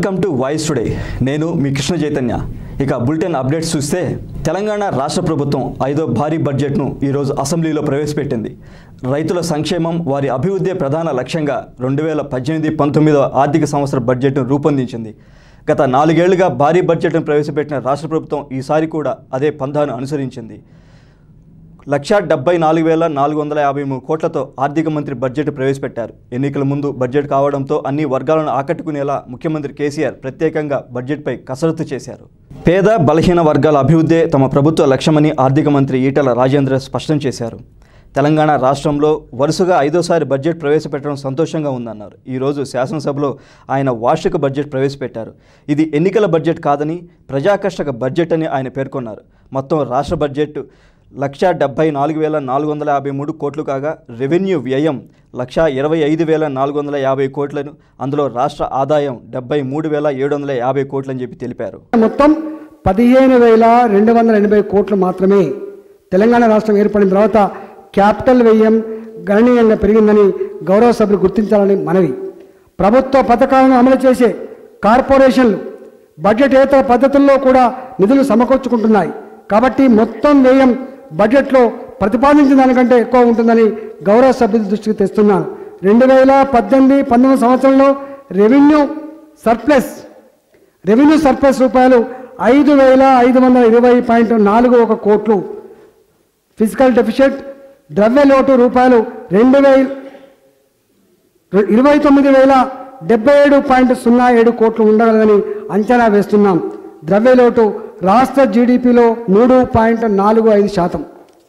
Welcome to voice today నేను మీ కృష్ణ చైతన్య ఇక bulletin updates చూస్తే తెలంగాణ రాష్ట్ర ప్రభుత్వం ఐదో భారీ బడ్జెట్ను ఈరోజు అసెంబ్లీలో ప్రవేశపెట్టింది రైతుల సంక్షేమం వారి అభివృద్ధి ప్రధాన లక్ష్యంగా రెండు వేల పద్దెనిమిది పంతొమ్మిదవ ఆర్థిక సంవత్సర బడ్జెట్ను రూపొందించింది గత నాలుగేళ్లుగా భారీ బడ్జెట్ను ప్రవేశపెట్టిన రాష్ట్ర ప్రభుత్వం ఈసారి కూడా అదే పంథాను అనుసరించింది లక్షా డెబ్బై నాలుగు వేల నాలుగు వందల యాభై మూడు కోట్లతో ఆర్థిక మంత్రి బడ్జెట్ ప్రవేశపెట్టారు ఎన్నికల ముందు బడ్జెట్ కావడంతో అన్ని వర్గాలను ఆకట్టుకునేలా ముఖ్యమంత్రి కేసీఆర్ ప్రత్యేకంగా బడ్జెట్పై కసరత్తు చేశారు పేద బలహీన వర్గాల అభివృద్ధే తమ ప్రభుత్వ లక్ష్యమని ఆర్థిక మంత్రి ఈటల రాజేంద్ర స్పష్టం చేశారు తెలంగాణ రాష్ట్రంలో వరుసగా ఐదోసారి బడ్జెట్ ప్రవేశపెట్టడం సంతోషంగా ఉందన్నారు ఈరోజు శాసనసభలో ఆయన వార్షిక బడ్జెట్ ప్రవేశపెట్టారు ఇది ఎన్నికల బడ్జెట్ కాదని ప్రజాకర్షక బడ్జెట్ అని ఆయన పేర్కొన్నారు మొత్తం రాష్ట్ర బడ్జెట్ లక్ష డెబ్బై నాలుగు వేల నాలుగు వందల యాభై మూడు కోట్లు కాగా రెవెన్యూ వ్యయం లక్ష ఇరవై ఐదు వేల నాలుగు వందల యాభై కోట్లను అందులో రాష్ట్ర ఆదాయం డెబ్బై మూడు వేల ఏడు వందల యాభై కోట్లని చెప్పి తెలిపారు మొత్తం పదిహేను వేల రెండు వందల ఎనభై కోట్లు మాత్రమే తెలంగాణ రాష్ట్రం ఏర్పడిన తర్వాత క్యాపిటల్ వ్యయం గణనీయంగా పెరిగిందని గౌరవ సభ్యులు గుర్తించాలని మనవి ప్రభుత్వ పథకాలను అమలు చేసే కార్పొరేషన్లు బడ్జెటేతర పద్ధతుల్లో కూడా నిధులు సమకూర్చుకుంటున్నాయి కాబట్టి మొత్తం వ్యయం బడ్జెట్లో ప్రతిపాదించిన దానికంటే ఎక్కువ ఉంటుందని గౌరవ సభ్యుల దృష్టికి తెస్తున్నాను రెండు వేల పద్దెనిమిది పంతొమ్మిది సంవత్సరంలో రెవెన్యూ సర్ప్లస్ రెవెన్యూ సర్ప్లస్ రూపాయలు ఐదు వేల ఐదు వందల ఇరవై పాయింట్ నాలుగు ఒక కోట్లు ఫిజికల్ డెఫిషిట్ ద్రవ్య లోటు రూపాయలు రెండు వేల ఇరవై తొమ్మిది వేల డెబ్బై ఏడు పాయింట్ సున్నా ఏడు కోట్లు ఉండగలదని అంచనా వేస్తున్నాం ద్రవ్య లోటు రాష్ట్ర జీడిపిలో మూడు పాయింట్ నాలుగు ఐదు శాతం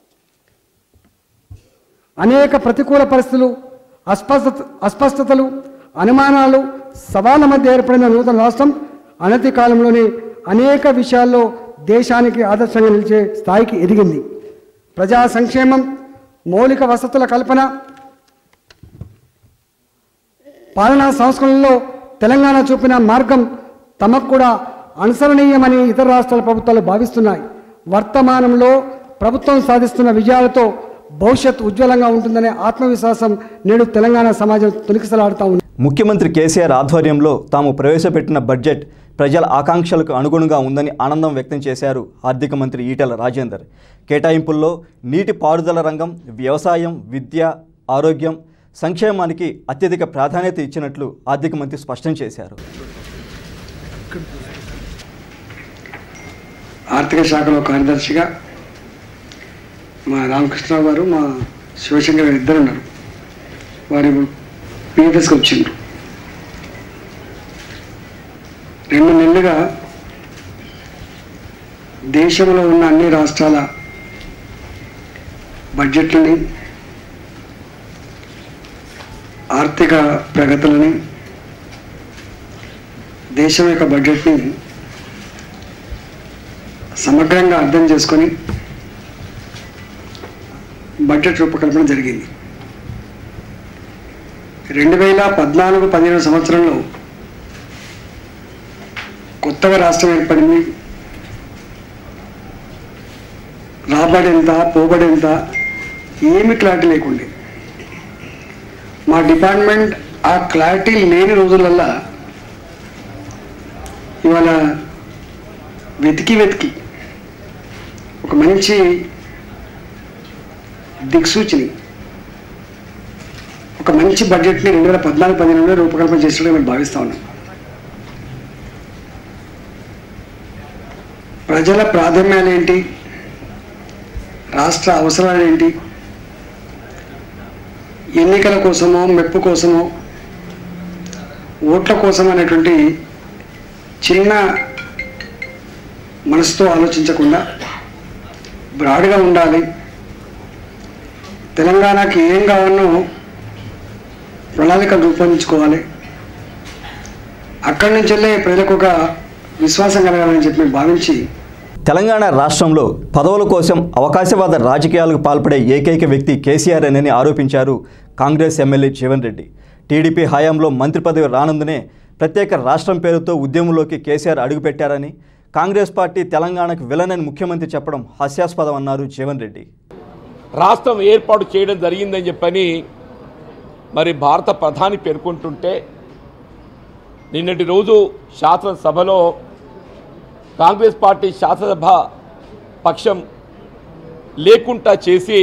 అనేక ప్రతికూల పరిస్థితులు అస్పష్టత అస్పష్టతలు అనుమానాలు సవాళ్ళ మధ్య ఏర్పడిన నూతన రాష్ట్రం అనతి కాలంలోనే అనేక విషయాల్లో దేశానికి ఆదర్శంగా నిలిచే స్థాయికి ఎదిగింది ప్రజా సంక్షేమం మౌలిక వసతుల కల్పన పాలనా సంస్కరణలో తెలంగాణ చూపిన మార్గం తమకు కూడా అనుసరణీయమని ఇతర రాష్ట్రాల ప్రభుత్వాలు భావిస్తున్నాయి వర్తమానంలో ప్రభుత్వం సాధిస్తున్న విజయాలతో భవిష్యత్ ఉజ్వలంగా ఉంటుందనే ఆత్మవిశ్వాసం నేడు తెలంగాణ సమాజం తొలికిసలాడుతూ ఉంది ముఖ్యమంత్రి కేసీఆర్ ఆధ్వర్యంలో తాము ప్రవేశపెట్టిన బడ్జెట్ ప్రజల ఆకాంక్షలకు అనుగుణంగా ఉందని ఆనందం వ్యక్తం చేశారు ఆర్థిక మంత్రి ఈటెల రాజేందర్ కేటాయింపుల్లో నీటి పారుదల రంగం వ్యవసాయం విద్య ఆరోగ్యం సంక్షేమానికి అత్యధిక ప్రాధాన్యత ఇచ్చినట్లు ఆర్థిక మంత్రి స్పష్టం చేశారు ఆర్థిక శాఖలో కార్యదర్శిగా మా రామకృష్ణరావు గారు మా శివశంకర్ గారు ఇద్దరు ఉన్నారు వారి పిఎఫ్ఎస్కి వచ్చిండ్రు రెండు నెలలుగా దేశంలో ఉన్న అన్ని రాష్ట్రాల బడ్జెట్లని ఆర్థిక ప్రగతులని దేశం యొక్క బడ్జెట్ని సమగ్రంగా అర్థం చేసుకొని బడ్జెట్ రూపకల్పన జరిగింది రెండు వేల పద్నాలుగు పదిహేను సంవత్సరంలో కొత్తగా రాష్ట్రం ఏర్పడింది రాబడి ఎంత పోబడి ఎంత ఏమి క్లారిటీ లేకుండే మా డిపార్ట్మెంట్ ఆ క్లారిటీ లేని రోజులల్లా ఇవాళ వెతికి వెతికి ఒక మంచి దిక్సూచిని ఒక మంచి బడ్జెట్ని రెండు వేల పద్నాలుగు పదిహేనులో రూపకల్పన చేసినట్టు మేము భావిస్తా ఉన్నాం ప్రజల ప్రాధాన్యాలు ఏంటి రాష్ట్ర అవసరాలు ఏంటి ఎన్నికల కోసమో మెప్పు కోసమో ఓట్ల కోసం అనేటువంటి చిన్న మనసుతో ఆలోచించకుండా బ్రాడ్గా ఉండాలి తెలంగాణకి ఏం కావాలనో ప్రణాళికలు రూపొందించుకోవాలి అక్కడి నుంచి వెళ్ళే ప్రజలకు ఒక విశ్వాసం కలగాలని చెప్పి మేము భావించి తెలంగాణ రాష్ట్రంలో పదవుల కోసం అవకాశవాద రాజకీయాలకు పాల్పడే ఏకైక వ్యక్తి కేసీఆర్ అని ఆరోపించారు కాంగ్రెస్ ఎమ్మెల్యే జీవన్ రెడ్డి టీడీపీ హయాంలో మంత్రి పదవి రానందునే ప్రత్యేక రాష్ట్రం పేరుతో ఉద్యమంలోకి కేసీఆర్ అడుగుపెట్టారని కాంగ్రెస్ పార్టీ తెలంగాణకు విలనని ముఖ్యమంత్రి చెప్పడం హాస్యాస్పదం అన్నారు జీవన్ రెడ్డి రాష్ట్రం ఏర్పాటు చేయడం జరిగిందని చెప్పని మరి భారత ప్రధాని పేర్కొంటుంటే నిన్నటి రోజు శాసనసభలో కాంగ్రెస్ పార్టీ శాసనసభ పక్షం లేకుండా చేసి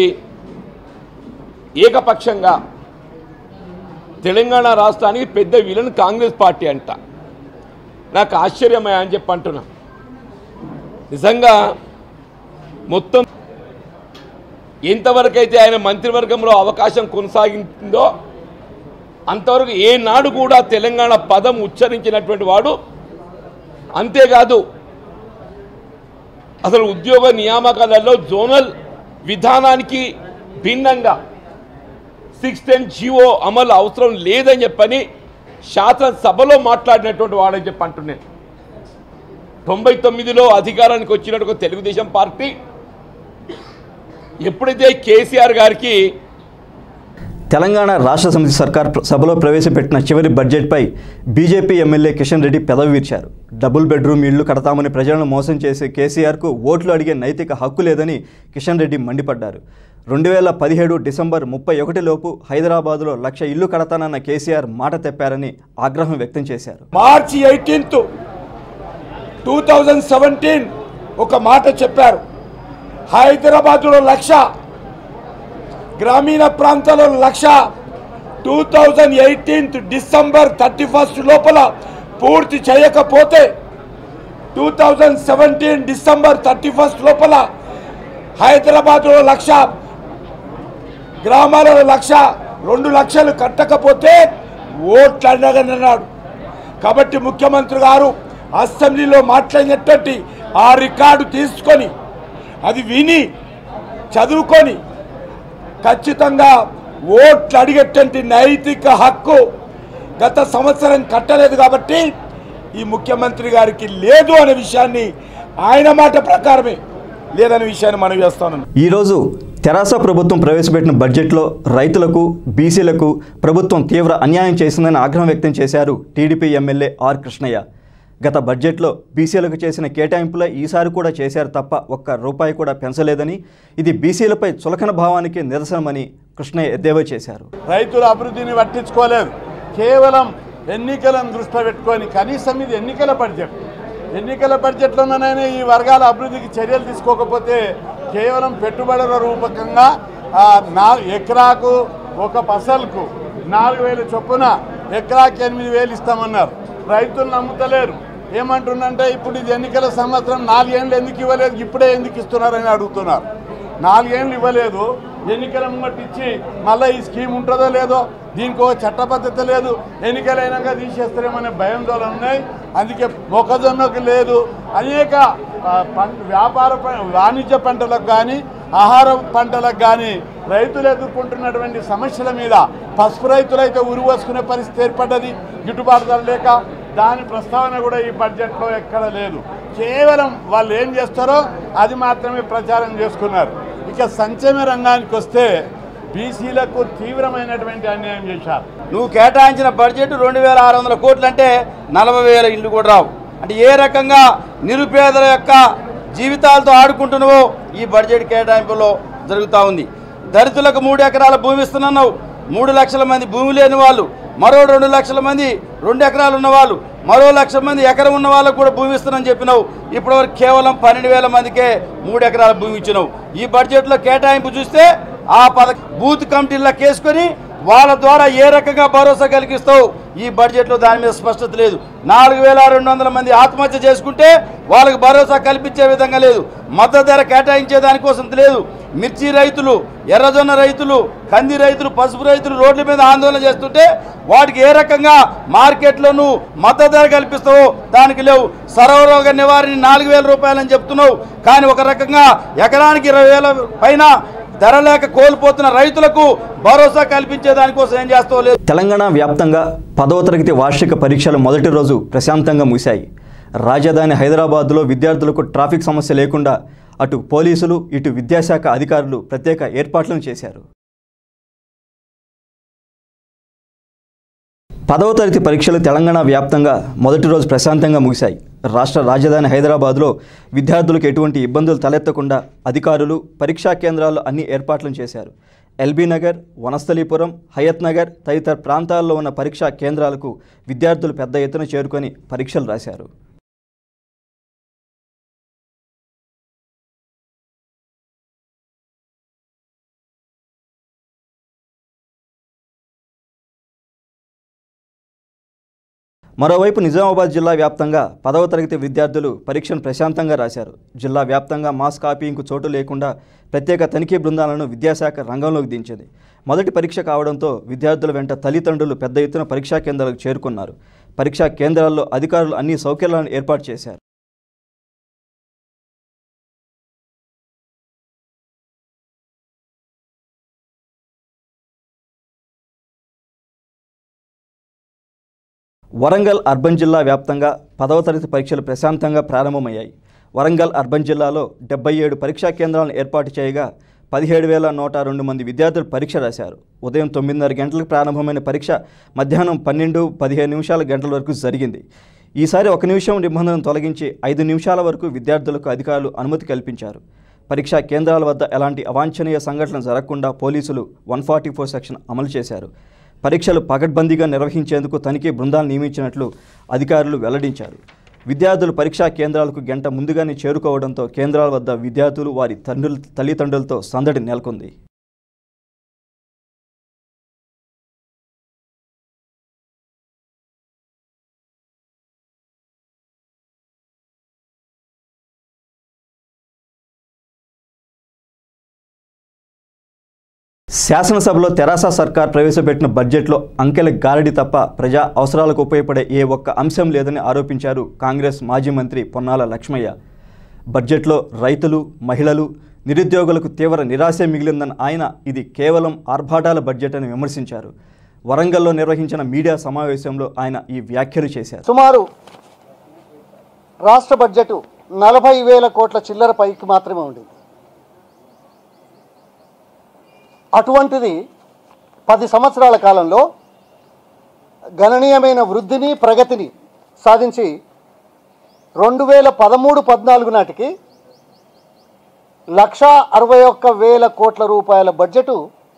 ఏకపక్షంగా తెలంగాణ రాష్ట్రానికి పెద్ద విలన్ కాంగ్రెస్ పార్టీ అంట నాకు ఆశ్చర్యమే అని చెప్పి అంటున్నా నిజంగా మొత్తం ఎంతవరకు అయితే ఆయన మంత్రివర్గంలో అవకాశం కొనసాగిందో అంతవరకు ఏనాడు కూడా తెలంగాణ పదం ఉచ్చరించినటువంటి వాడు అంతేకాదు అసలు ఉద్యోగ నియామకాలలో జోనల్ విధానానికి భిన్నంగా సిక్స్ టెన్ జియో అమలు అవసరం లేదని చెప్పని శాసనసభలో మాట్లాడినటువంటి వాడని చెప్పి అంటున్నాను తొంభై తొమ్మిదిలో అధికారానికి వచ్చినట్టు ఒక తెలుగుదేశం పార్టీ ఎప్పుడైతే కేసీఆర్ గారికి తెలంగాణ రాష్ట్ర సమితి సర్కార్ ప్ర- సభలో ప్రవేశపెట్టిన చివరి బడ్జెట్పై బీజేపీ ఎమ్మెల్యే కిషన్ రెడ్డి పెదవి విరిచారు డబుల్ బెడ్రూమ్ ఇళ్లు కడతామని ప్రజలను మోసం చేసే కేసీఆర్కు ఓట్లు అడిగే నైతిక హక్కు లేదని కిషన్ రెడ్డి మండిపడ్డారు రెండు వేల పదిహేడు డిసెంబర్ ముప్పై ఒకటిలోపు హైదరాబాదులో లక్ష ఇల్లు కడతానన్న కేసీఆర్ మాట తెప్పారని ఆగ్రహం వ్యక్తం చేశారు March eighteenth two thousand seventeen ఒక మాట చెప్పారు హైదరాబాద్లో లక్ష గ్రామీణ ప్రాంతాల్లో lakh two thousand eighteenth December thirty first లోపల పూర్తి చేయకపోతే two thousand seventeen December thirty first లోపల హైదరాబాద్లో లక్ష గ్రామాలలో లక్ష రెండు లక్షలు కట్టకపోతే ఓట్లు అడగనన్నాడు కాబట్టి ముఖ్యమంత్రి గారు అసెంబ్లీలో మాట్లాడినటువంటి ఆ రికార్డు తీసుకొని అది విని చదువుకొని ఖచ్చితంగా ఓట్లు అడిగేటువంటి నైతిక హక్కు గత సంవత్సరం కట్టలేదు కాబట్టి ఈ ముఖ్యమంత్రి గారికి లేదు అనే విషయాన్ని ఆయన మాట ప్రకారమే లేదనే విషయాన్ని మనం చేస్తాను ఈరోజు తెరాస ప్రభుత్వం ప్రవేశపెట్టిన బడ్జెట్లో రైతులకు బీసీలకు ప్రభుత్వం తీవ్ర అన్యాయం చేసిందని ఆగ్రహం వ్యక్తం చేశారు టీడీపీ ఎమ్మెల్యే ఆర్ కృష్ణయ్య గత బడ్జెట్లో బీసీలకు చేసిన కేటాయింపులే ఈసారి కూడా చేశారు తప్ప ఒక్క రూపాయి కూడా పెంచలేదని ఇది బీసీలపై చులకన భావానికి నిరసనమని కృష్ణయ్య ఎద్దేవా చేశారు రైతుల అభివృద్ధిని పట్టించుకోలేదు కేవలం ఎన్నికలను దృష్టిలో పెట్టుకొని కనీసం ఇది ఎన్నికల బడ్జెట్ ఎన్నికల బడ్జెట్లోనైనా ఈ వర్గాల అభివృద్ధికి చర్యలు తీసుకోకపోతే కేవలం పెట్టుబడుల రూపకంగా ఆ, నా ఎకరాకు ఒక పసల్కు నాలుగు వేల చొప్పున ఎకరాకి ఎనిమిది వేలు ఇస్తామన్నారు రైతులు నమ్ముతలేరు ఏమంటుండంటే ఇప్పుడు ఇది ఎన్నికల సంవత్సరం నాలుగేళ్ళు ఎందుకు ఇవ్వలేదు ఇప్పుడే ఎందుకు ఇస్తున్నారని అడుగుతున్నారు నాలుగేళ్ళు ఇవ్వలేదు ఎన్నికల ముంగటి ఇచ్చి మళ్ళీ ఈ స్కీమ్ ఉంటుందో లేదో దీనికి ఒక చట్టబద్ధత లేదు ఎన్నికలైనాక తీసేస్తారేమనే భయం ఉన్నాయి అందుకే మొక్కజొన్నకు లేదు అనేక ఆ, పం వ్యాపార ప- వాణిజ్య పంటలకు కానీ ఆహార పంటలకు కానీ రైతులు ఎదుర్కొంటున్నటువంటి సమస్యల మీద పసుపు రైతులైతే ఉరివేసుకునే పరిస్థితి ఏర్పడ్డది గిట్టుబాటు ధర లేక దాని ప్రస్తావన కూడా ఈ బడ్జెట్లో ఎక్కడ లేదు కేవలం వాళ్ళు ఏం చేస్తారో అది మాత్రమే ప్రచారం చేసుకున్నారు ఇక సంక్షేమ రంగానికి వస్తే బీసీలకు తీవ్రమైనటువంటి అన్యాయం చేశారు నువ్వు కేటాయించిన బడ్జెట్ రెండు వేల ఆరు వందల కోట్లు అంటే నలభై వేల ఇల్లు కూడా రావు అంటే ఏ రకంగా నిరుపేదల యొక్క జీవితాలతో ఆడుకుంటున్నావో ఈ బడ్జెట్ కేటాయింపులో జరుగుతూ ఉంది దళితులకు మూడు ఎకరాల భూమి ఇస్తున్నావు మూడు లక్షల మంది భూమి లేని వాళ్ళు మరో రెండు లక్షల మంది రెండు ఎకరాలు ఉన్నవాళ్ళు మరో లక్ష మంది ఎకరం ఉన్న వాళ్ళకు కూడా భూమి ఇస్తున్నానని చెప్పినావు ఇప్పటివరకు కేవలం పన్నెండు వేల మందికే మూడు ఎకరాల భూమి ఇచ్చినావు ఈ బడ్జెట్లో కేటాయింపు చూస్తే ఆ పద బూత్ కమిటీలకు వేసుకొని వాళ్ళ ద్వారా ఏ రకంగా భరోసా కలిగిస్తావు ఈ బడ్జెట్లో దాని మీద స్పష్టత లేదు నాలుగు వేల రెండు వందల మంది ఆత్మహత్య చేసుకుంటే వాళ్ళకి భరోసా కల్పించే విధంగా లేదు మద్దతు ధర కేటాయించే దానికోసం లేదు మిర్చి రైతులు ఎర్రజొన్న రైతులు కంది రైతులు పసుపు రైతులు రోడ్ల మీద ఆందోళన చేస్తుంటే వాటికి ఏ రకంగా మార్కెట్లో నువ్వు మద్దతు ధర కల్పిస్తావో దానికి లేవు సర్వరోగ నివారణ నాలుగు వేల రూపాయలని చెప్తున్నావు కానీ ఒక రకంగా ఎకరానికి ఇరవై వేల పైన ధర లేక కోల్పోతున్న రైతులకు భరోసా కల్పించే దానికోసం ఏం చేస్తావో లేదు తెలంగాణ వ్యాప్తంగా పదవ తరగతి వార్షిక పరీక్షల మొదటి రోజు ప్రశాంతంగా ముగిశాయి రాజధాని హైదరాబాద్లో విద్యార్థులకు ట్రాఫిక్ సమస్య లేకుండా అటు పోలీసులు ఇటు విద్యాశాఖ అధికారులు ప్రత్యేక ఏర్పాట్లను చేశారు పదవ తరగతి పరీక్షలు తెలంగాణ వ్యాప్తంగా మొదటి రోజు ప్రశాంతంగా ముగిశాయి రాష్ట్ర రాజధాని హైదరాబాద్లో విద్యార్థులకు ఎటువంటి ఇబ్బందులు తలెత్తకుండా అధికారులు పరీక్షా కేంద్రాల్లో అన్ని ఏర్పాట్లను చేశారు ఎల్బీ నగర్ వనస్థలీపురం హయత్ నగర్ తదితర ప్రాంతాల్లో ఉన్న పరీక్షా కేంద్రాలకు విద్యార్థులు పెద్ద ఎత్తున చేరుకొని పరీక్షలు రాశారు మరోవైపు నిజామాబాద్ జిల్లా వ్యాప్తంగా పదవ తరగతి విద్యార్థులు పరీక్షను ప్రశాంతంగా రాశారు జిల్లా వ్యాప్తంగా మాస్ కాపీయింగ్కు చోటు లేకుండా ప్రత్యేక తనిఖీ బృందాలను విద్యాశాఖ రంగంలోకి దించింది మొదటి పరీక్ష కావడంతో విద్యార్థుల వెంట తల్లిదండ్రులు పెద్ద ఎత్తున పరీక్షా కేంద్రాలకు చేరుకున్నారు పరీక్షా కేంద్రాల్లో అధికారులు అన్ని సౌకర్యాలను ఏర్పాటు చేశారు వరంగల్ అర్బన్ జిల్లా వ్యాప్తంగా పదవ తరగతి పరీక్షలు ప్రశాంతంగా ప్రారంభమయ్యాయి వరంగల్ అర్బన్ జిల్లాలో డెబ్బై ఏడు పరీక్షా కేంద్రాలను ఏర్పాటు చేయగా పదిహేడు వేల నూట రెండు మంది విద్యార్థులు పరీక్ష రాశారు ఉదయం తొమ్మిదిన్నర గంటలకు ప్రారంభమైన పరీక్ష మధ్యాహ్నం పన్నెండు పదిహేను నిమిషాల గంటల వరకు జరిగింది ఈసారి ఒక నిమిషం నిబంధనను తొలగించి ఐదు నిమిషాల వరకు విద్యార్థులకు అధికారులు అనుమతి కల్పించారు పరీక్షా కేంద్రాల వద్ద ఎలాంటి అవాంఛనీయ సంఘటనలు జరగకుండా పోలీసులు వన్ ఫార్టీ ఫోర్ సెక్షన్ అమలు చేశారు పరీక్షలు పకడ్బందీగా నిర్వహించేందుకు తనిఖీ బృందాలు నియమించినట్లు అధికారులు వెల్లడించారు విద్యార్థులు పరీక్షా కేంద్రాలకు గంట ముందుగానే చేరుకోవడంతో కేంద్రాల వద్ద విద్యార్థులు వారి తండ్రుల తల్లిదండ్రులతో సందడి నెలకొంది శాసనసభలో తెరాస సర్కార్ ప్రవేశపెట్టిన బడ్జెట్లో అంకెల గారడి తప్ప ప్రజా అవసరాలకు ఉపయోగపడే ఏ ఒక్క అంశం లేదని ఆరోపించారు కాంగ్రెస్ మాజీ మంత్రి పొన్నాల లక్ష్మయ్య బడ్జెట్లో రైతులు మహిళలు నిరుద్యోగులకు తీవ్ర నిరాశ మిగిలిందని ఆయన ఇది కేవలం ఆర్భాటాల బడ్జెట్ అని విమర్శించారు వరంగల్లో నిర్వహించిన మీడియా సమావేశంలో ఆయన ఈ వ్యాఖ్యలు చేశారు సుమారు రాష్ట్ర బడ్జెట్ నలభై వేల కోట్ల చిల్లర పైకి మాత్రమే ఉండింది అటువంటిది పది సంవత్సరాల కాలంలో గణనీయమైన వృద్ధిని ప్రగతిని సాధించి రెండు వేల పదమూడు పద్నాలుగు నాటికి లక్షా అరవై ఒక్క వేల కోట్ల రూపాయల బడ్జెటు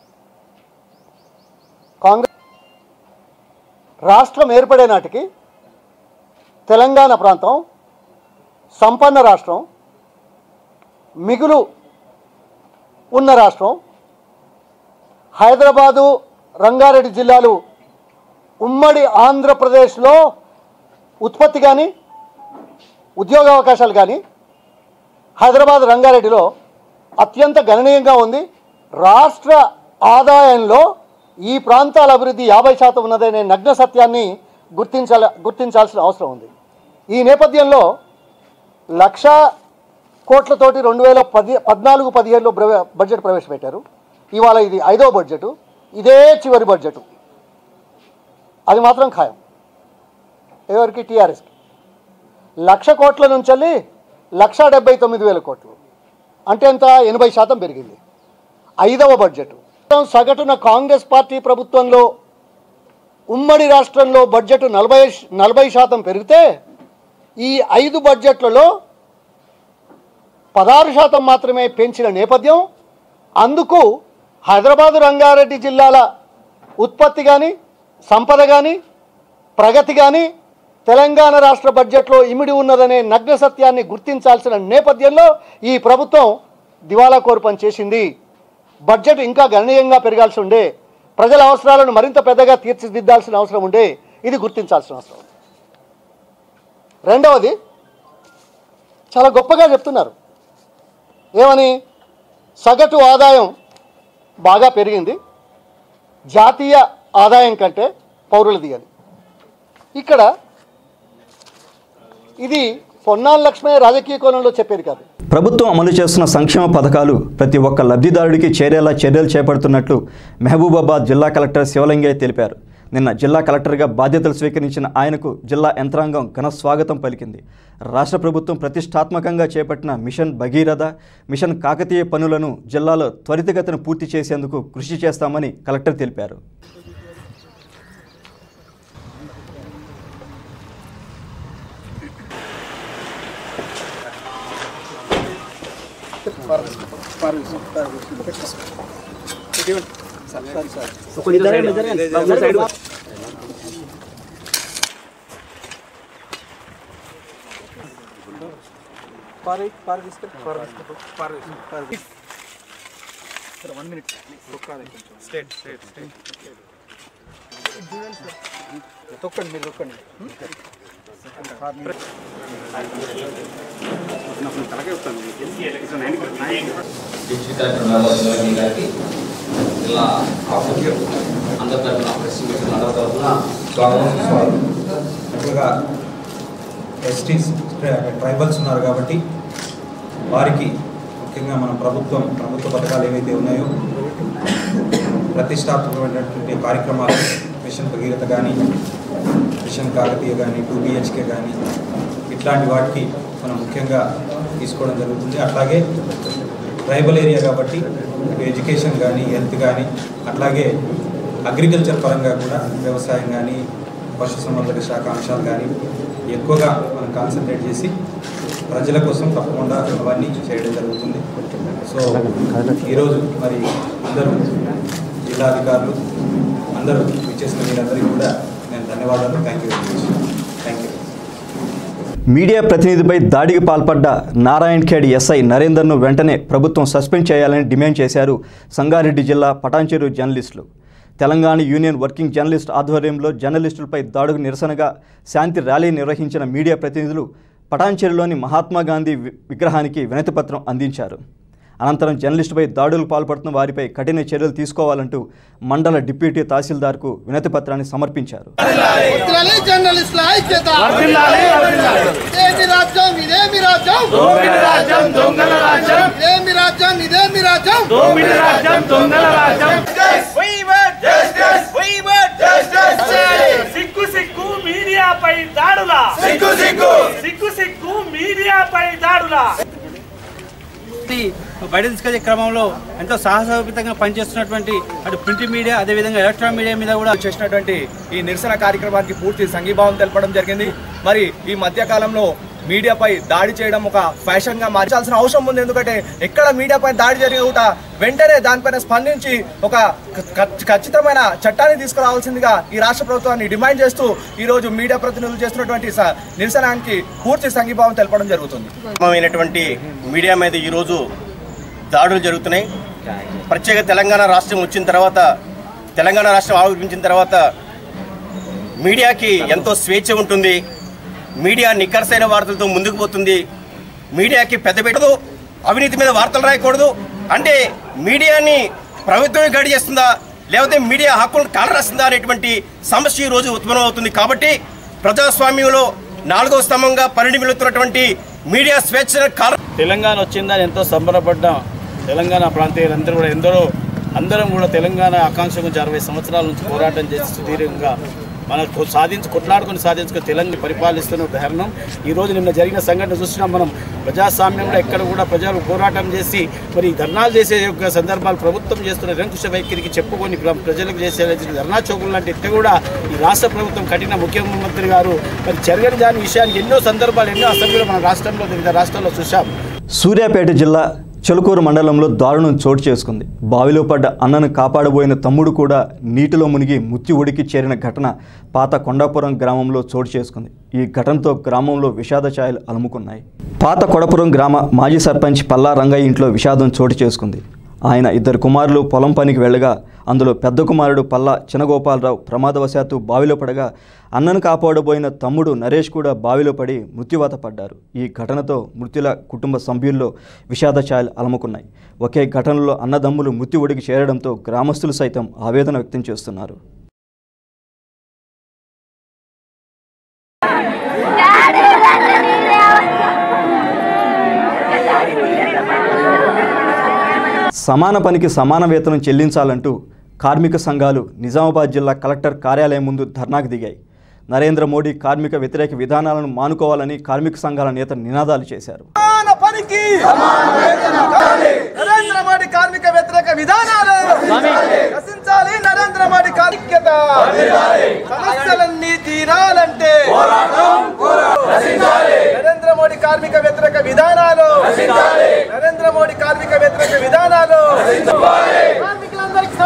కాంగ్రెస్ రాష్ట్రం ఏర్పడే నాటికి తెలంగాణ ప్రాంతం సంపన్న రాష్ట్రం మిగులు ఉన్న రాష్ట్రం హైదరాబాదు రంగారెడ్డి జిల్లాలు ఉమ్మడి ఆంధ్రప్రదేశ్లో ఉత్పత్తి కానీ ఉద్యోగ అవకాశాలు కానీ హైదరాబాద్ రంగారెడ్డిలో అత్యంత గణనీయంగా ఉంది రాష్ట్ర ఆదాయంలో ఈ ప్రాంతాల అభివృద్ధి యాభై శాతం ఉన్నదనే నగ్న సత్యాన్ని గుర్తించాల గుర్తించాల్సిన అవసరం ఉంది ఈ నేపథ్యంలో లక్ష కోట్లతోటి రెండు వేల పది పద్నాలుగు పదిహేడులో ప్రవే- బడ్జెట్ ప్రవేశపెట్టారు ఇవాళ ఇది ఐదో బడ్జెట్ ఇదే చివరి బడ్జెట్ అది మాత్రం ఖాయం ఎవరికి టీఆర్ఎస్కి లక్ష కోట్ల నుంచి లక్ష డెబ్బై తొమ్మిది వేల కోట్లు అంటే ఎంత ఎనభై శాతం పెరిగింది ఐదవ బడ్జెట్ సగటున కాంగ్రెస్ పార్టీ ప్రభుత్వంలో ఉమ్మడి రాష్ట్రంలో బడ్జెట్ నలభై నలభై శాతం పెరిగితే ఈ ఐదు బడ్జెట్లలో పదహారు శాతం మాత్రమే పెంచిన నేపథ్యం అందుకు హైదరాబాదు రంగారెడ్డి జిల్లాల ఉత్పత్తి కానీ సంపద కానీ ప్రగతి కానీ తెలంగాణ రాష్ట్ర బడ్జెట్లో ఇమిడి ఉన్నదనే నగ్న సత్యాన్ని గుర్తించాల్సిన నేపథ్యంలో ఈ ప్రభుత్వం దివాలా కోరు పని చేసింది బడ్జెట్ ఇంకా గణనీయంగా పెరగాల్సి ఉండే ప్రజల అవసరాలను మరింత పెద్దగా తీర్చిదిద్దాల్సిన అవసరం ఉండే ఇది గుర్తించాల్సిన అవసరం ఉంది. రెండవది చాలా గొప్పగా చెప్తున్నారు ఏమని సగటు ఆదాయం బాగా పెరిగింది జాతీయ ఆదాయం కంటే పౌరులది అని ఇక్కడ ఇది పొన్నాల లక్ష్మయ్య రాజకీయ కోణంలో చెప్పేది కాదు ప్రభుత్వం అమలు చేస్తున్న సంక్షేమ పథకాలు ప్రతి ఒక్క లబ్ధిదారుడికి చేరేలా చర్యలు చేపడుతున్నట్లు మహబూబాబాద్ జిల్లా కలెక్టర్ శివలింగయ్య తెలిపారు నిన్న జిల్లా కలెక్టర్గా బాధ్యతలు స్వీకరించిన ఆయనకు జిల్లా యంత్రాంగం ఘన స్వాగతం పలికింది రాష్ట్ర ప్రభుత్వం ప్రతిష్టాత్మకంగా చేపట్టిన మిషన్ భగీరథ మిషన్ కాకతీయ పనులను జిల్లాలో త్వరితగతిన పూర్తి చేసేందుకు కృషి చేస్తామని కలెక్టర్ తెలిపారు డిస్ట్రిక్ట్ కలెక్టర్ రావాల్సిన గారికి ఇలా ఆఫీసర్ అందరి తరఫున ప్రెస్ మీట్ అందరి తరఫున స్వాగతం స్వాగతం ఎక్కువగా ఎస్టీస్ ట్రైబల్స్ ఉన్నారు కాబట్టి వారికి ముఖ్యంగా మన ప్రభుత్వం ప్రభుత్వ పథకాలు ఏవైతే ఉన్నాయో ప్రతిష్టాత్మకమైనటువంటి కార్యక్రమాలు మిషన్ భగీరథ కానీ మిషన్ కాకతీయ కానీ టూ బిహెచ్కే కానీ ఇట్లాంటి వాటికి మనం ముఖ్యంగా తీసుకోవడం జరుగుతుంది అట్లాగే ట్రైబల్ ఏరియా కాబట్టి ఇటు ఎడ్యుకేషన్ కానీ హెల్త్ కానీ అట్లాగే అగ్రికల్చర్ పరంగా కూడా వ్యవసాయం కానీ పశుసంవర్ధక శాఖ అంశాలు కానీ ఎక్కువగా మనం కాన్సన్ట్రేట్ చేసి ప్రజల కోసం తప్పకుండా అవన్నీ చేయడం జరుగుతుంది సో ఈరోజు మరి అందరూ జిల్లా అధికారులు అందరూ ఇచ్చేసిన మీరందరికీ కూడా నేను ధన్యవాదాలు thank you very much thank you media ప్రతినిధిపై దాడికి పాల్పడ్డ నారాయణ్ ఖేడ్ ఎస్ఐ నరేందర్ను వెంటనే ప్రభుత్వం సస్పెండ్ చేయాలని డిమాండ్ చేశారు సంగారెడ్డి జిల్లా పటాన్చెరు జర్నలిస్టులు తెలంగాణ యూనియన్ వర్కింగ్ జర్నలిస్ట్ ఆధ్వర్యంలో జర్నలిస్టులపై దాడుకు నిరసనగా శాంతి ర్యాలీ నిర్వహించిన మీడియా ప్రతినిధులు పటాన్చెరులోని మహాత్మా గాంధీ వి- విగ్రహానికి వినతిపత్రం అందించారు అనంతరం జర్నలిస్టుపై దాడులకు పాల్పడుతున్న వారిపై కఠిన చర్యలు తీసుకోవాలంటూ మండల డిప్యూటీ తహసీల్దార్కు వినతిపత్రాన్ని సమర్పించారు వర్ధిల్లాలి జర్నలిస్టుల ఐక్యత ఇదేమి రాజ్యం ఇదేమి రాజ్యం రాజ్యం దొంగల రాజ్యం ఇదేమి రాజ్యం ఇదేమి రాజ్యం దోమిడి రాజ్యం దొంగల రాజ్యం సిక్కు సిక్కు మీడియాపై దాడులా సిక్కు సిక్కు సిక్కు సిక్కు మీడియాపై దాడులా బయట తీసుకొచ్చే క్రమంలో ఎంతో సాహసోపితంగా పనిచేస్తున్నటువంటి అటు ప్రింట్ మీడియా అదేవిధంగా ఎలక్ట్రానిక్ మీడియా మీద కూడా చేసినటువంటి ఈ నిరసన కార్యక్రమానికి పూర్తి సంఘీభావం తెలపడం జరిగింది మరి ఈ మధ్య కాలంలో మీడియాపై దాడి చేయడం ఒక ఫ్యాషన్ గా మార్చాల్సిన అవసరం ఉంది ఎందుకంటే ఎక్కడ మీడియాపై దాడి జరిగే కూడా వెంటనే దానిపైన స్పందించి ఒక ఖ- ఖచ్చితమైన చట్టాన్ని తీసుకురావాల్సిందిగా ఈ రాష్ట్ర ప్రభుత్వాన్ని డిమాండ్ చేస్తూ ఈ రోజు మీడియా ప్రతినిధులు చేస్తున్నటువంటి స- నిరసనానికి పూర్తి సంఘీభావం తెలపడం జరుగుతుంది అయినటువంటి మీడియా మీద ఈరోజు దాడులు జరుగుతున్నాయి ప్రత్యేక తెలంగాణ రాష్ట్రం వచ్చిన తర్వాత తెలంగాణ రాష్ట్రం ఆవిర్భించిన తర్వాత మీడియాకి ఎంతో స్వేచ్ఛ ఉంటుంది మీడియా నిక్కరసైన వార్తలతో ముందుకు పోతుంది మీడియాకి పెద్ద పెట్టదు అవినీతి మీద వార్తలు రాయకూడదు అంటే మీడియాని ప్రభుత్వమే గడి చేస్తుందా లేకపోతే మీడియా హక్కులను కాలరాస్తుందా అనేటువంటి సమస్య ఈ రోజు ఉత్పన్నం అవుతుంది కాబట్టి ప్రజాస్వామ్యంలో నాలుగో స్తంభంగా పరిణమిలుతున్నటువంటి మీడియా స్వేచ్ఛ కాల తెలంగాణ వచ్చిందని ఎంతో సంబరపడ్డాం తెలంగాణ ప్రాంతీయులందరూ కూడా ఎందరో అందరం కూడా తెలంగాణ ఆకాంక్ష గురించి అరవై సంవత్సరాల నుంచి పోరాటం చేసి సుదీర్ఘంగా మనకు సాధించి కొట్లాడుకుని సాధించుకుని తెలంగాణ పరిపాలిస్తున్న తరుణం ఈ రోజు నిన్న జరిగిన సంఘటన చూసినాం మనం ప్రజాస్వామ్యంలో ఎక్కడ కూడా ప్రజలు పోరాటం చేసి మరి ధర్నాలు చేసే యొక్క సందర్భాలు ప్రభుత్వం చేస్తున్న నిరంకుశ వైఖరికి చెప్పుకొని ప్ర- ప్రజలకు చేసే ధర్నా చౌకులు లాంటి ఎట్లా కూడా ఈ రాష్ట్ర ప్రభుత్వం కఠిన ముఖ్యమంత్రి గారు మరి జరగని దాని విషయాన్ని ఎన్నో సందర్భాలు ఎన్నో అసెంబ్లీలో మన రాష్ట్రంలో వివిధ రాష్ట్రాల్లో చూసాం సూర్యాపేట జిల్లా చెలుకూరు మండలంలో దారుణం చోటు చేసుకుంది బావిలో పడ్డ అన్నను కాపాడబోయిన తమ్ముడు కూడా నీటిలో మునిగి ముత్తి ఉడికి చేరిన ఘటన పాత కొండాపురం గ్రామంలో చోటు చేసుకుంది ఈ ఘటనతో గ్రామంలో విషాద ఛాయలు అలుముకున్నాయి పాత కొడపురం గ్రామ మాజీ సర్పంచ్ పల్లా రంగయ్య ఇంట్లో విషాదం చోటు చేసుకుంది ఆయన ఇద్దరు కుమారులు పొలం పనికి వెళ్ళగా అందులో పెద్ద కుమారుడు పల్లా చినగోపాలరావు ప్రమాదవశాత్తు బావిలో పడగా అన్నను కాపాడబోయిన తమ్ముడు నరేష్ కూడా బావిలో పడి మృత్యువాత పడ్డారు ఈ ఘటనతో మృతుల కుటుంబ సభ్యుల్లో విషాద ఛాయలు అలముకున్నాయి ఒకే ఘటనలో అన్నదమ్ములు మృత్యు ఒడికి చేరడంతో గ్రామస్తులు సైతం ఆవేదన వ్యక్తం చేస్తున్నారు సమాన పనికి సమాన వేతనం చెల్లించాలంటూ కార్మిక సంఘాలు నిజామాబాద్ జిల్లా కలెక్టర్ కార్యాలయం ముందు ధర్నాకు దిగాయి నరేంద్ర మోడీ కార్మిక వ్యతిరేక విధానాలను మానుకోవాలని కార్మిక సంఘాల నేత నినాదాలు చేశారు సమాన పనికి నరేంద్ర మోడీ కార్మిక వ్యతిరేక విధానాలు నశించాలి నరేంద్ర మోడీ కార్మికత సమస్యలన్నీ తీరాలంటే నరేంద్ర మోడీ కార్మిక వ్యతిరేక విధానాలు నరేంద్ర మోడీ కార్మిక వ్యతిరేక విధానాలు కార్మికులందరికీ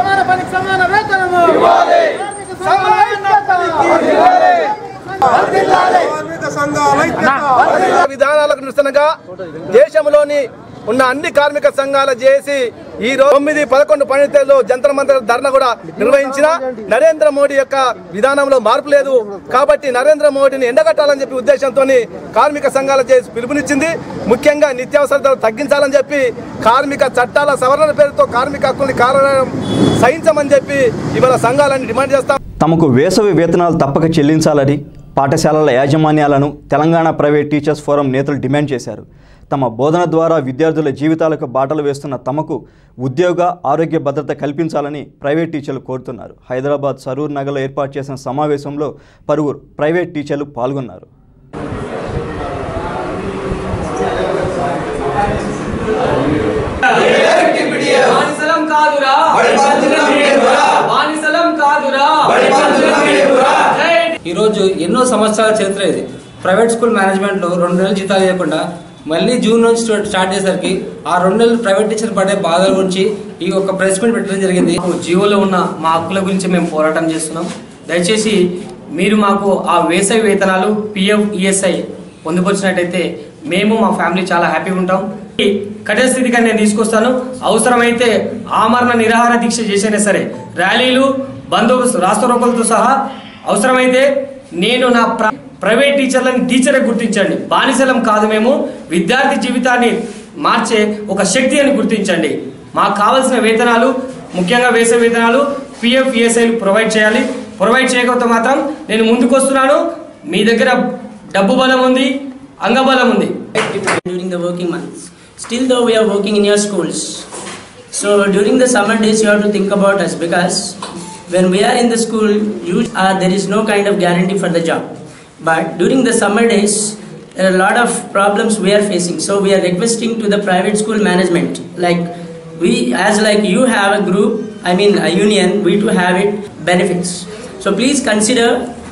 దేశంలోని ఉన్న అన్ని కార్మిక సంఘాల చేసి ఈ రోజు తొమ్మిది పదకొండు పన్నెండు జంతర్ మంతర్ ధర్నా కూడా నిర్వహించిన నరేంద్ర మోడీ యొక్క విధానంలో మార్పు లేదు కాబట్టి నరేంద్ర మోడీని ఎండగట్టాలని చెప్పి ఉద్దేశంతో కార్మిక సంఘాల చేసి పిలుపునిచ్చింది ముఖ్యంగా నిత్యావసర ధరలు తగ్గించాలని చెప్పి కార్మిక చట్టాల సవరణ పేరుతో కార్మిక హక్కుల్ని కారణం సహించమని చెప్పి ఇవాళ సంఘాలని డిమాండ్ చేస్తాం తమకు వేసవి వేతనాలు తప్పక చెల్లించాలని పాఠశాలల యాజమాన్యాలను తెలంగాణ ప్రైవేట్ టీచర్స్ ఫోరం నేతలు డిమాండ్ చేశారు తమ బోధన ద్వారా విద్యార్థుల జీవితాలకు బాటలు వేస్తున్న తమకు ఉద్యోగ ఆరోగ్య భద్రత కల్పించాలని ప్రైవేట్ టీచర్లు కోరుతున్నారు హైదరాబాద్ సరూర్ నగర్లో ఏర్పాటు చేసిన సమావేశంలో పలువురు ప్రైవేట్ టీచర్లు పాల్గొన్నారు బానిసలం కాదురా బానిసలం కాదురా ఈరోజు ఎన్నో సంవత్సరాల చరిత్ర ఇది ప్రైవేట్ స్కూల్ మేనేజ్మెంట్లో రెండు నెలలు జీతాలు ఇవ్వకుండా మళ్ళీ జూన్ నుంచి స్టార్ట్ స్టార్ట్ చేసరికి ఆ రెండు నెలలు ప్రైవేట్ టీచర్ పడే బాధల గురించి ఈ ఒక ప్రెస్ మీట్ పెట్టడం జరిగింది జీవోలో ఉన్న మా హక్కుల గురించి మేము పోరాటం చేస్తున్నాం దయచేసి మీరు మాకు ఆ వేసవి వేతనాలు పిఎఫ్ ఈఎస్ఐ పొందుపరిచినట్టయితే మేము మా ఫ్యామిలీ చాలా హ్యాపీగా ఉంటాం ఈ కఠిన స్థితిగా నేను తీసుకొస్తాను అవసరమైతే ఆమరణ నిరాహార దీక్ష చేసినా సరే ర్యాలీలు బందోబస్తు రాష్ట్రోకలతో సహా అవసరమైతే నేను నా ప్ర- ప్రైవేట్ టీచర్లను టీచరే గుర్తించండి బానిసలం కాదు మేము విద్యార్థి జీవితాన్ని మార్చే ఒక శక్తి అని గుర్తించండి మాకు కావాల్సిన వేతనాలు ముఖ్యంగా వేసే వేతనాలు పిఎఫ్ ఈఎస్ఐలు ప్రొవైడ్ చేయాలి ప్రొవైడ్ చేయకపోతే మాత్రం నేను ముందుకు వస్తున్నాను మీ దగ్గర డబ్బు బలం ఉంది అంగబలం ఉంది during the working months. Still, though, we are working in your schools. So, during the summer days, you have to think about us because when we are in the school, you, uh, there is no kind of guarantee for the job. But during the summer days, there are a lot of problems we are facing. So, we are requesting to the private school management, like we, as like you have a group, I mean a union, we too have it benefits. So, please consider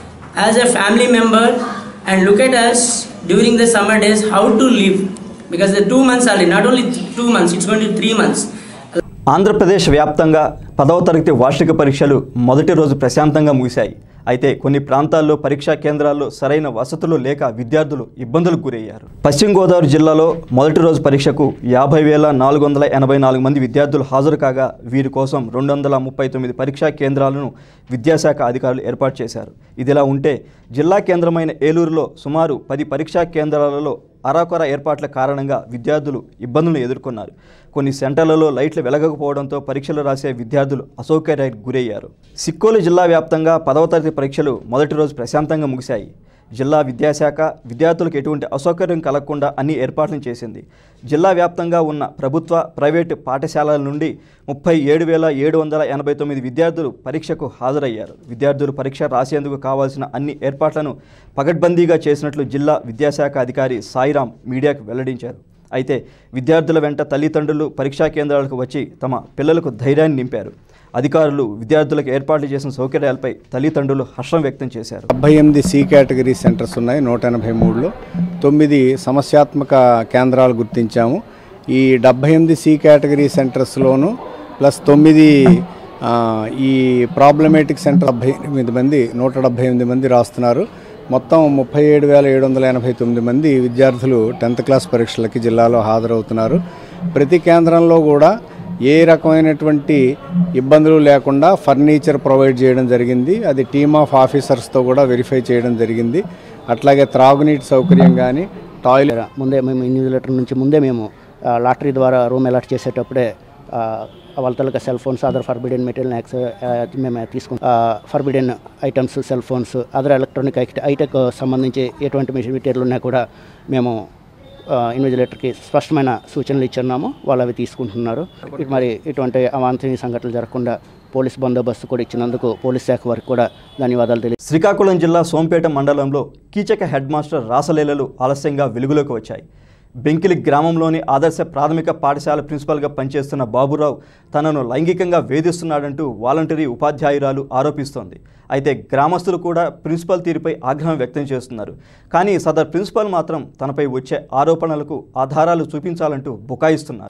as a family member and look at us during the summer days how to live because the two months are not only two months it's going to be three months Andhra Pradesh వ్యాప్తంగా పదవ తరగతి వార్షిక పరీక్షలు మొదటి రోజు ప్రశాంతంగా ముగిశాయి అయితే కొన్ని ప్రాంతాల్లో పరీక్షా కేంద్రాల్లో సరైన వసతులు లేక విద్యార్థులు ఇబ్బందులకు గురయ్యారు పశ్చిమ గోదావరి జిల్లాలో మొదటి రోజు పరీక్షకు యాభై వేల నాలుగు వందల ఎనభై నాలుగు మంది విద్యార్థులు హాజరు కాగా వీరి కోసం రెండు వందల ముప్పై తొమ్మిది పరీక్షా కేంద్రాలను విద్యాశాఖ అధికారులు ఏర్పాటు చేశారు ఇదిలా ఉంటే జిల్లా కేంద్రమైన ఏలూరులో సుమారు పది పరీక్షా కేంద్రాలలో అరాకొర ఏర్పాట్ల కారణంగా విద్యార్థులు ఇబ్బందులను ఎదుర్కొన్నారు కొన్ని సెంటర్లలో లైట్లు వెలగకపోవడంతో పరీక్షలు రాసే విద్యార్థులు అసౌకర్యానికి గురయ్యారు సిక్కోలు జిల్లా వ్యాప్తంగా పదవ తరగతి పరీక్షలు మొదటి రోజు ప్రశాంతంగా ముగిశాయి జిల్లా విద్యాశాఖ విద్యార్థులకు ఎటువంటి అసౌకర్యం కలగకుండా అన్ని ఏర్పాట్లను చేసింది జిల్లా వ్యాప్తంగా ఉన్న ప్రభుత్వ ప్రైవేటు పాఠశాలల నుండి ముప్పై ఏడు వేల ఏడు వందల ఎనభై తొమ్మిది విద్యార్థులు పరీక్షకు హాజరయ్యారు విద్యార్థులు పరీక్ష రాసేందుకు కావాల్సిన అన్ని ఏర్పాట్లను పగడ్బందీగా చేసినట్లు జిల్లా విద్యాశాఖ అధికారి సాయిరాం మీడియాకు వెల్లడించారు అయితే విద్యార్థుల వెంట తల్లిదండ్రులు పరీక్షా కేంద్రాలకు వచ్చి తమ పిల్లలకు ధైర్యాన్ని నింపారు అధికారులు విద్యార్థులకు ఏర్పాట్లు చేసిన సౌకర్యాలపై తల్లిదండ్రులు హర్షం వ్యక్తం చేశారు డెబ్బై ఎనిమిది సి కేటగిరీ సెంటర్స్ ఉన్నాయి నూట ఎనభై మూడులో తొమ్మిది సమస్యాత్మక కేంద్రాలు గుర్తించాము ఈ డెబ్బై ఎనిమిది సి కేటగిరీ సెంటర్స్లోను ప్లస్ తొమ్మిది ఆ, ఈ ప్రాబ్లమేటిక్ సెంటర్ డెబ్బై ఎనిమిది మంది నూట డెబ్బై ఎనిమిది మంది రాస్తున్నారు మొత్తం ముప్పై ఏడు వేల ఏడు వందల ఎనభై తొమ్మిది మంది విద్యార్థులు టెన్త్ క్లాస్ పరీక్షలకి జిల్లాలో హాజరవుతున్నారు ప్రతి కేంద్రంలో కూడా ఏ రకమైనటువంటి ఇబ్బందులు లేకుండా ఫర్నిచర్ ప్రొవైడ్ చేయడం జరిగింది అది టీమ్ ఆఫ్ ఆఫీసర్స్తో కూడా వెరిఫై చేయడం జరిగింది అట్లాగే త్రాగునీటి సౌకర్యం కానీ టాయిలెట్ ముందే మేము ఇన్విజిలేటర్ నుంచి ముందే మేము ఆ, లాటరీ ద్వారా రూమ్ అలాట్ చేసేటప్పుడే ఆ, వాళ్ళ తాలూకా cell phones other forbidden material యాక్స్ మేము తీసుకుంటాం forbidden items cell phones other electronic item సంబంధించి ఎటువంటి మెటీరియల్ ఉన్నా కూడా మేము ఇన్విజిలేటర్కి స్పష్టమైన సూచనలు ఇచ్చున్నాము వాళ్ళు అవి తీసుకుంటున్నారు ఇటు మరి ఇటువంటి అవాంఛనీయ సంఘటనలు జరగకుండా పోలీస్ బందోబస్తు కూడా ఇచ్చినందుకు పోలీస్ శాఖ వారికి కూడా ధన్యవాదాలు తెలియ శ్రీకాకుళం జిల్లా సోంపేట మండలంలో కీచక హెడ్ మాస్టర్ రాసలీలలు ఆలస్యంగా వెలుగులోకి వచ్చాయి బెంకిలి గ్రామంలోని ఆదర్శ ప్రాథమిక పాఠశాల ప్రిన్సిపల్గా పనిచేస్తున్న బాబురావు తనను లైంగికంగా వేధిస్తున్నాడంటూ వాలంటరీ ఉపాధ్యాయురాలు ఆరోపిస్తోంది అయితే గ్రామస్తులు కూడా ప్రిన్సిపల్ తీరుపై ఆగ్రహం వ్యక్తం చేస్తున్నారు కానీ సదర్ ప్రిన్సిపల్ మాత్రం తనపై వచ్చే ఆరోపణలకు ఆధారాలు చూపించాలంటూ బుకాయిస్తున్నారు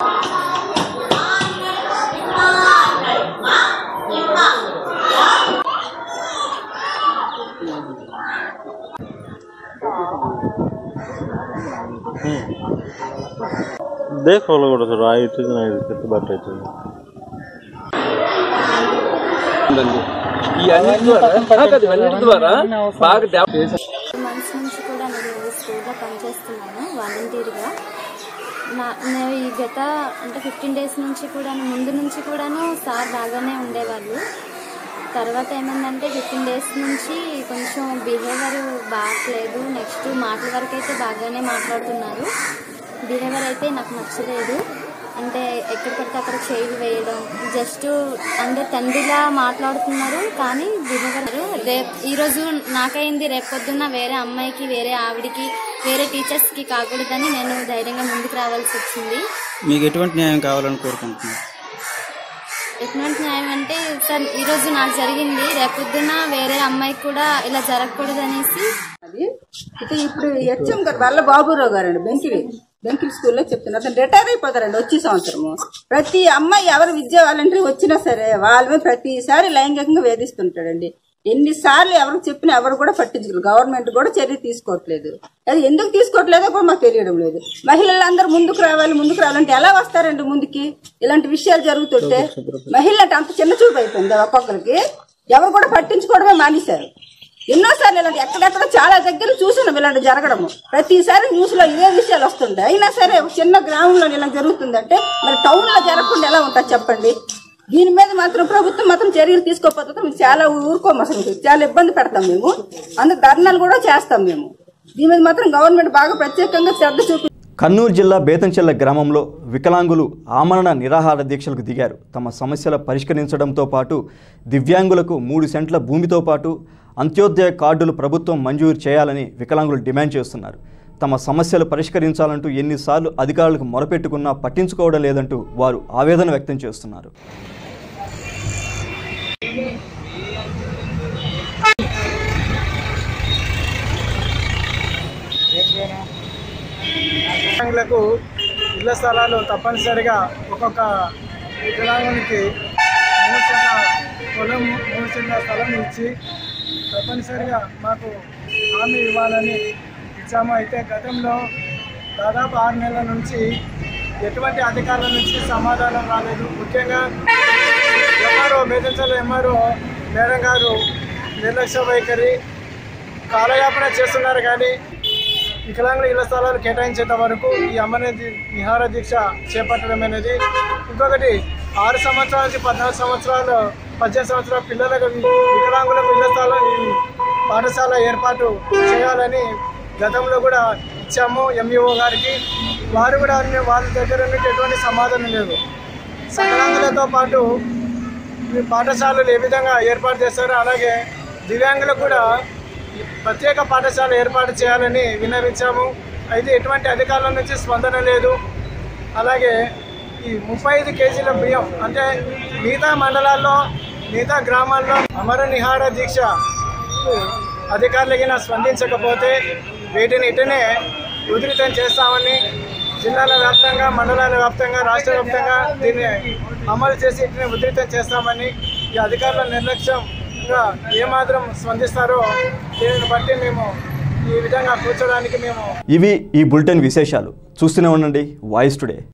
देख लो ಕೂಡ ಸರ್ ಆಯ್ತು ಇದು ಬಟ್ ಆಯ್ತು ఈ అన్నిటి ద్వారా కాదు అన్నిటి ద్వారా బాగా డెవ- మంత్స్ నుంచి కూడా నేను ఈ స్కూల్లో పనిచేస్తున్నాను వాలంటీర్గా నా నేను ఈ గత అంటే ఫిఫ్టీన్ డేస్ నుంచి కూడా ముందు నుంచి కూడాను సార్ బాగానే ఉండేవాళ్ళు తర్వాత ఏమైందంటే ఫిఫ్టీన్ డేస్ నుంచి కొంచెం బిహేవియర్ బాగలేదు నెక్స్ట్ మాటల వరకు అయితే బాగానే మాట్లాడుతున్నారు బిహేవియర్ అయితే నాకు నచ్చలేదు అంటే ఎక్కడ పడితే అక్కడ చేయి వేయడం జస్ట్ అంటే తండ్రిలా మాట్లాడుతున్నారు కానీ బిహేవియర్ రేపు ఈరోజు నాకైంది రేపు పొద్దున్న వేరే అమ్మాయికి వేరే ఆవిడికి వేరే టీచర్స్కి కాకూడదని నేను ధైర్యంగా ముందుకు రావాల్సి వచ్చింది మీకు ఎటువంటి న్యాయం కావాలని కోరుకుంటున్నారు ఎటువంటి న్యాయం అంటే సార్ ఈరోజు నాకు జరిగింది రేపు పొద్దున్న వేరే అమ్మాయికి కూడా ఇలా జరగకూడదు అనేసి అది ఇటు ఇప్పుడు హెచ్ఎం గారు వల్ల బాబురావు గారండి బెంకిలి బెంకిలి స్కూల్లో చెప్తున్నారు అతను రిటైర్ అయిపోతారండి వచ్చే సంవత్సరము ప్రతి అమ్మాయి ఎవరు విద్యా వాలంటీర్ వచ్చినా సరే వాళ్ళ మీద ప్రతిసారి లైంగికంగా వేధిస్తుంటాడండి ఎన్నిసార్లు ఎవరికి చెప్పినా ఎవరు కూడా పట్టించుకోరు గవర్నమెంట్ కూడా చర్య తీసుకోవట్లేదు అది ఎందుకు తీసుకోవట్లేదో కూడా మాకు తెలియడం లేదు మహిళలందరూ ముందుకు రావాలి ముందుకు రావాలంటే ఎలా వస్తారండి ముందుకి ఇలాంటి విషయాలు జరుగుతుంటే మహిళ అంటే అంత చిన్న చూపు అయిపోయింది ఒక్కొక్కరికి ఎవరు కూడా పట్టించుకోవడమే మానేశారు ఎన్నోసార్లు ఇలాంటి ఎక్కడెక్కడ చాలా దగ్గర చూసినాం ఇలాంటి జరగడము ప్రతిసారి న్యూస్ లో ఇవే విషయాలు వస్తుంటాయి అయినా సరే ఒక చిన్న గ్రామంలో ఇలా జరుగుతుందంటే మరి టౌన్ లో జరగకుండా ఎలా ఉంటుంది చెప్పండి దీని మీద మాత్రం ప్రభుత్వం మాత్రం చర్యలు తీసుకోకపోతే మేము చాలా ఊరుకోము అసలు చాలా ఇబ్బంది పెడతాం మేము అందుకు ధర్నాలు కూడా చేస్తాం మేము దీని మీద మాత్రం గవర్నమెంట్ బాగా ప్రత్యేకంగా శ్రద్ధ చూపి కర్నూలు జిల్లా బేతంచెల్ల గ్రామంలో వికలాంగులు ఆమరణ నిరాహార దీక్షలకు దిగారు తమ సమస్యల పరిష్కరించడంతో పాటు దివ్యాంగులకు మూడు సెంట్ల భూమితో పాటు అంత్యోదయ కార్డులు ప్రభుత్వం మంజూరు చేయాలని వికలాంగులు డిమాండ్ చేస్తున్నారు తమ సమస్యలు పరిష్కరించాలంటూ ఎన్నిసార్లు అధికారులకు మొరపెట్టుకున్నా పట్టించుకోవడం లేదంటూ వారు ఆవేదన వ్యక్తం చేస్తున్నారు వికలాంగులకు ఇళ్ల స్థలాలు తప్పనిసరిగా ఒక్కొక్క వికలాంగునికి మూడు సెంట్ల పొలం మూడు సెంట్ల స్థలం ఇచ్చి తప్పనిసరిగా మాకు హామీ ఇవ్వాలని ఇచ్చాము అయితే గతంలో దాదాపు ఆరు నెలల నుంచి ఎటువంటి అధికారుల నుంచి సమాధానం రాలేదు ముఖ్యంగా ఎంఆర్ఓ మేదంచల ఎంఆర్ఓ మేడం గారు నిర్లక్ష్య వైఖరి కాలయాపన చేస్తున్నారు కానీ వికలాంగుల ఇళ్ల స్థలాలు కేటాయించేంత వరకు ఈ అమ్మని నిహార దీక్ష చేపట్టడం అనేది ఇంకొకటి ఆరు సంవత్సరాల నుంచి పద్నాలుగు సంవత్సరాలు పద్దెనిమిది సంవత్సరాల పిల్లలకు వి- వికలాంగులకు ఇళ్ల స్థలం ఈ పాఠశాల ఏర్పాటు చేయాలని గతంలో కూడా ఇచ్చాము ఎంఈఓ గారికి వారు కూడా అన్ని వాళ్ళ దగ్గర నుండి ఎటువంటి సమాధానం లేదు వికలాంగులతో పాటు ఈ పాఠశాలలు ఏ విధంగా ఏర్పాటు చేస్తారో అలాగే దివ్యాంగులకు కూడా ప్రత్యేక పాఠశాల ఏర్పాటు చేయాలని విన్నవించాము అయితే ఎటువంటి అధికారుల నుంచి స్పందన లేదు అలాగే ఈ ముప్పై ఐదు కేజీల బియ్యం అంటే మిగతా మండలాల్లో మిగతా గ్రామాల్లో అమర నిహార దీక్ష అధికారులకి స్పందించకపోతే వీటిని ఇటనే ఉధృతం చేస్తామని జిల్లాల వ్యాప్తంగా మండలాల వ్యాప్తంగా రాష్ట్ర వ్యాప్తంగా దీన్ని అమలు చేసి ఇటనే ఉధృతం చేస్తామని ఈ అధికారుల నిర్లక్ష్యంగా ఏమాత్రం స్పందిస్తారో దీనిని బట్టి మేము ఈ విధంగా కూర్చోడానికి మేము ఇవి ఈ బులెటిన్ విశేషాలు చూస్తూనే ఉండండి వాయిస్ టుడే